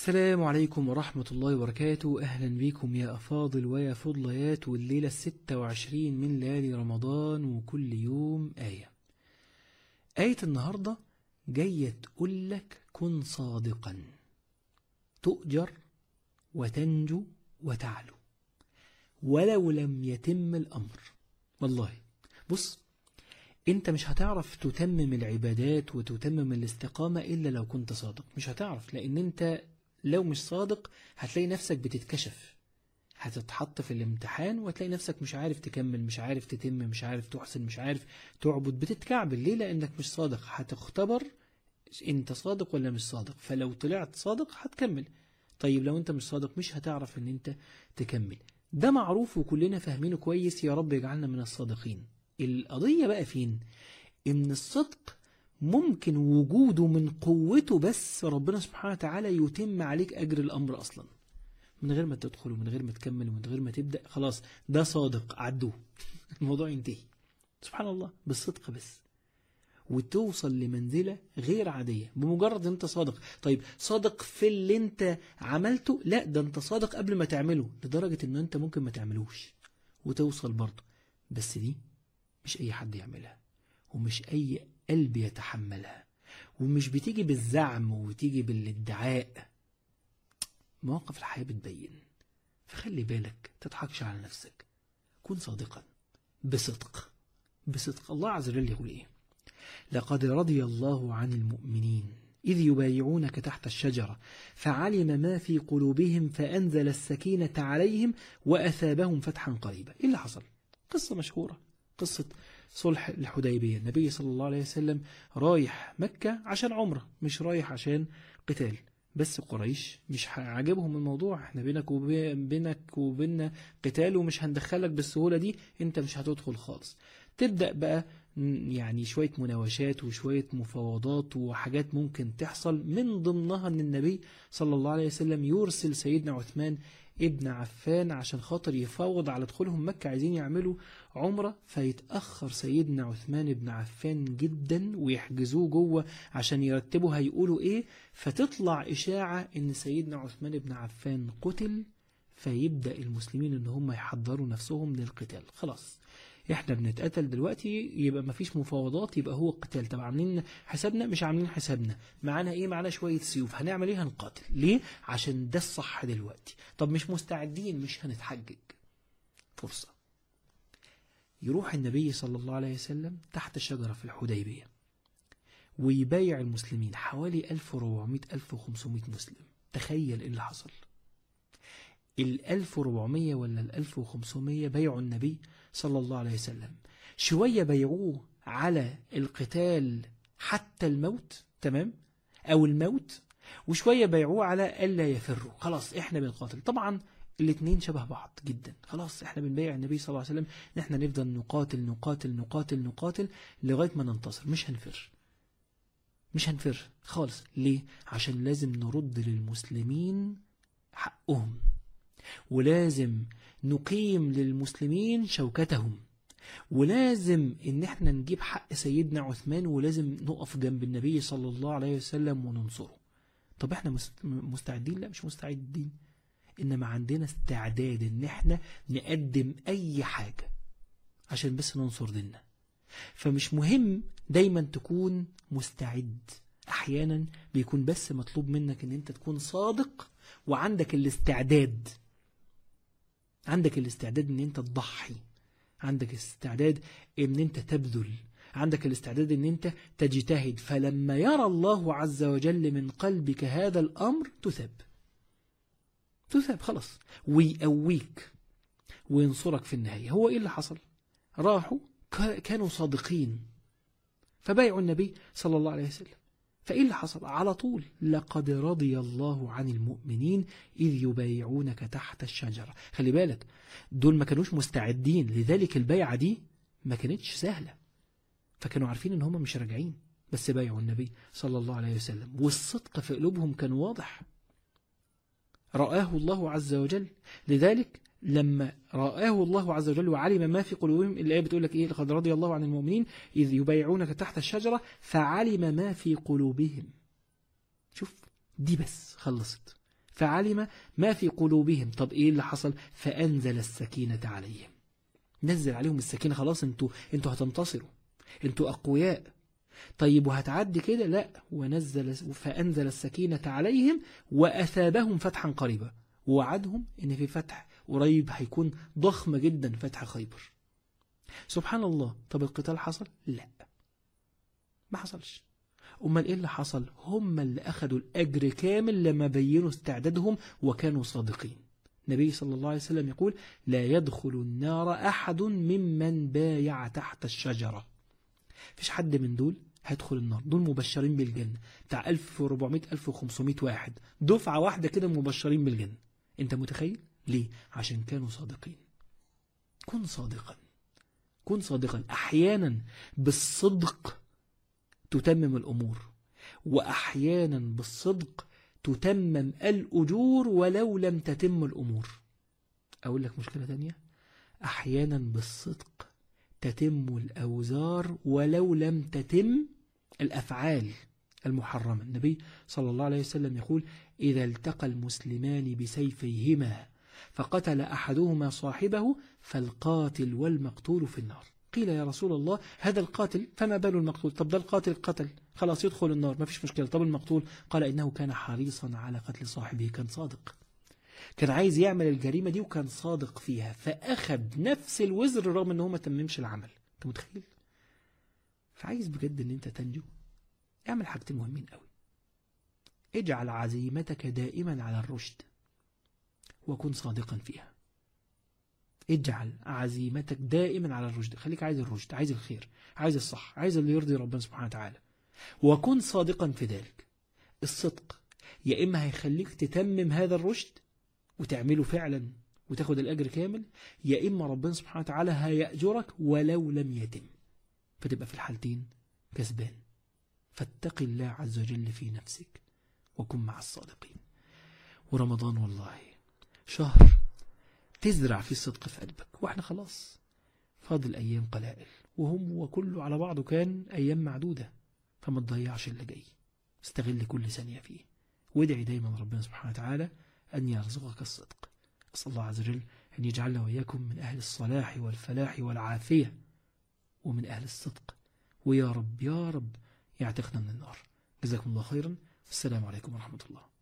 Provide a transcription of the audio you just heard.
السلام عليكم ورحمة الله وبركاته أهلا بكم يا أفاضل ويا فضليات والليلة الستة وعشرين من ليالي رمضان وكل يوم آية آية النهاردة جاية تقول لك كن صادقا تؤجر وتنجو وتعلو ولو لم يتم الأمر والله بص انت مش هتعرف تتمم العبادات وتتمم الاستقامة إلا لو كنت صادق مش هتعرف لأن انت لو مش صادق هتلاقي نفسك بتتكشف هتتحط في الامتحان وتلاقي نفسك مش عارف تكمل مش عارف تتم مش عارف تحسن مش عارف تعبد بتتكعبل ليه لأنك مش صادق هتختبر انت صادق ولا مش صادق فلو طلعت صادق هتكمل طيب لو انت مش صادق مش هتعرف ان انت تكمل ده معروف وكلنا فاهمينه كويس يا رب يجعلنا من الصادقين القضية بقى فين ان الصدق ممكن وجوده من قوته بس ربنا سبحانه وتعالى يتم عليك أجر الأمر أصلا من غير ما تدخل ومن غير ما تكمل ومن غير ما تبدأ خلاص ده صادق عدوه الموضوع ينتهي سبحان الله بالصدق بس وتوصل لمنزلة غير عادية بمجرد انت صادق طيب صادق في اللي انت عملته لا ده انت صادق قبل ما تعمله لدرجة ان انت ممكن ما تعملوش وتوصل برضه بس دي مش اي حد يعملها ومش اي قلب يتحملها ومش بتيجي بالزعم وتيجي بالادعاء مواقف الحياة بتبين فخلي بالك تضحكش على نفسك كن صادقا بصدق بصدق الله عز وجل يقول ايه لقد رضي الله عن المؤمنين إذ يبايعونك تحت الشجرة فعلم ما في قلوبهم فأنزل السكينة عليهم وأثابهم فتحا قريبا إيه اللي حصل؟ قصة مشهورة قصة صلح الحديبية النبي صلى الله عليه وسلم رايح مكة عشان عمرة مش رايح عشان قتال بس قريش مش عاجبهم الموضوع احنا بينك وبينك وبيننا قتال ومش هندخلك بالسهولة دي انت مش هتدخل خالص تبدأ بقى يعني شوية مناوشات وشوية مفاوضات وحاجات ممكن تحصل من ضمنها ان النبي صلى الله عليه وسلم يرسل سيدنا عثمان ابن عفان عشان خاطر يفاوض على دخولهم مكة عايزين يعملوا عمرة فيتأخر سيدنا عثمان بن عفان جدا ويحجزوه جوه عشان يرتبوا هيقولوا ايه فتطلع إشاعة ان سيدنا عثمان بن عفان قتل فيبدأ المسلمين ان هم يحضروا نفسهم للقتال خلاص احنا بنتقتل دلوقتي يبقى مفيش مفاوضات يبقى هو قتال طب عاملين حسابنا مش عاملين حسابنا معانا ايه معانا شوية سيوف هنعمل ايه هنقاتل ليه عشان ده الصح دلوقتي طب مش مستعدين مش هنتحجج فرصة يروح النبي صلى الله عليه وسلم تحت شجرة في الحديبية ويبايع المسلمين حوالي 1400 1500 مسلم تخيل ايه اللي حصل ال 1400 ولا ال 1500 بيعوا النبي صلى الله عليه وسلم شوية بيعوه على القتال حتى الموت تمام أو الموت وشوية بيعوه على ألا يفروا خلاص إحنا بنقاتل طبعا الاثنين شبه بعض جدا خلاص احنا بنبيع النبي صلى الله عليه وسلم ان احنا نفضل نقاتل نقاتل نقاتل نقاتل لغاية ما ننتصر مش هنفر مش هنفر خالص ليه عشان لازم نرد للمسلمين حقهم ولازم نقيم للمسلمين شوكتهم ولازم ان احنا نجيب حق سيدنا عثمان ولازم نقف جنب النبي صلى الله عليه وسلم وننصره طب احنا مستعدين لا مش مستعدين انما عندنا استعداد ان احنا نقدم اي حاجة عشان بس ننصر ديننا فمش مهم دايما تكون مستعد احيانا بيكون بس مطلوب منك ان انت تكون صادق وعندك الاستعداد عندك الاستعداد ان انت تضحي عندك استعداد ان انت تبذل عندك الاستعداد ان انت تجتهد فلما يرى الله عز وجل من قلبك هذا الامر تثاب تثاب خلاص ويقويك وينصرك في النهاية هو ايه اللي حصل راحوا كانوا صادقين فبايعوا النبي صلى الله عليه وسلم فإيه اللي حصل على طول لقد رضي الله عن المؤمنين إذ يبايعونك تحت الشجرة خلي بالك دول ما كانوش مستعدين لذلك البيعة دي ما كانتش سهلة فكانوا عارفين ان هم مش راجعين بس بايعوا النبي صلى الله عليه وسلم والصدق في قلوبهم كان واضح رآه الله عز وجل لذلك لما رآه الله عز وجل وعلم ما في قلوبهم الآية بتقول لك إيه لقد رضي الله عن المؤمنين إذ يبايعونك تحت الشجرة فعلم ما في قلوبهم شوف دي بس خلصت فعلم ما في قلوبهم طب إيه اللي حصل فأنزل السكينة عليهم نزل عليهم السكينة خلاص انتوا انتوا هتنتصروا انتوا أقوياء طيب وهتعدي كده لا ونزل فأنزل السكينة عليهم وأثابهم فتحا قريبا ووعدهم ان في فتح قريب هيكون ضخم جدا فتح خيبر سبحان الله طب القتال حصل لا ما حصلش امال ايه اللي حصل هم اللي اخذوا الاجر كامل لما بينوا استعدادهم وكانوا صادقين النبي صلى الله عليه وسلم يقول لا يدخل النار احد ممن بايع تحت الشجره فيش حد من دول هيدخل النار دول مبشرين بالجنة بتاع 1400 1500 واحد دفعة واحدة كده مبشرين بالجنة انت متخيل ليه عشان كانوا صادقين كن صادقا كن صادقا احيانا بالصدق تتمم الامور واحيانا بالصدق تتمم الاجور ولو لم تتم الامور اقول لك مشكلة تانية احيانا بالصدق تتم الاوزار ولو لم تتم الافعال المحرمة النبي صلى الله عليه وسلم يقول إذا التقى المسلمان بسيفيهما فقتل أحدهما صاحبه فالقاتل والمقتول في النار قيل يا رسول الله هذا القاتل فما بال المقتول طب ده القاتل قتل خلاص يدخل النار ما فيش مشكلة طب المقتول قال إنه كان حريصا على قتل صاحبه كان صادق كان عايز يعمل الجريمة دي وكان صادق فيها فأخذ نفس الوزر رغم أنه ما تممش العمل أنت متخيل فعايز بجد أن أنت تنجو اعمل حاجتين مهمين قوي اجعل عزيمتك دائما على الرشد وكن صادقا فيها اجعل عزيمتك دائما على الرشد خليك عايز الرشد عايز الخير عايز الصح عايز اللي يرضي ربنا سبحانه وتعالى وكن صادقا في ذلك الصدق يا إما هيخليك تتمم هذا الرشد وتعمله فعلا وتاخد الأجر كامل يا إما ربنا سبحانه وتعالى هيأجرك ولو لم يتم فتبقى في الحالتين كسبان فاتق الله عز وجل في نفسك وكن مع الصادقين ورمضان والله شهر تزرع فيه الصدق في قلبك واحنا خلاص فاضل أيام قلائل وهم وكله على بعضه كان أيام معدودة فما تضيعش اللي جاي استغل كل ثانية فيه وادعي دايما ربنا سبحانه وتعالى أن يرزقك الصدق أسأل الله عز وجل أن يجعلنا وإياكم من أهل الصلاح والفلاح والعافية ومن أهل الصدق ويا رب يا رب يعتقنا من النار جزاكم الله خيرا والسلام عليكم ورحمة الله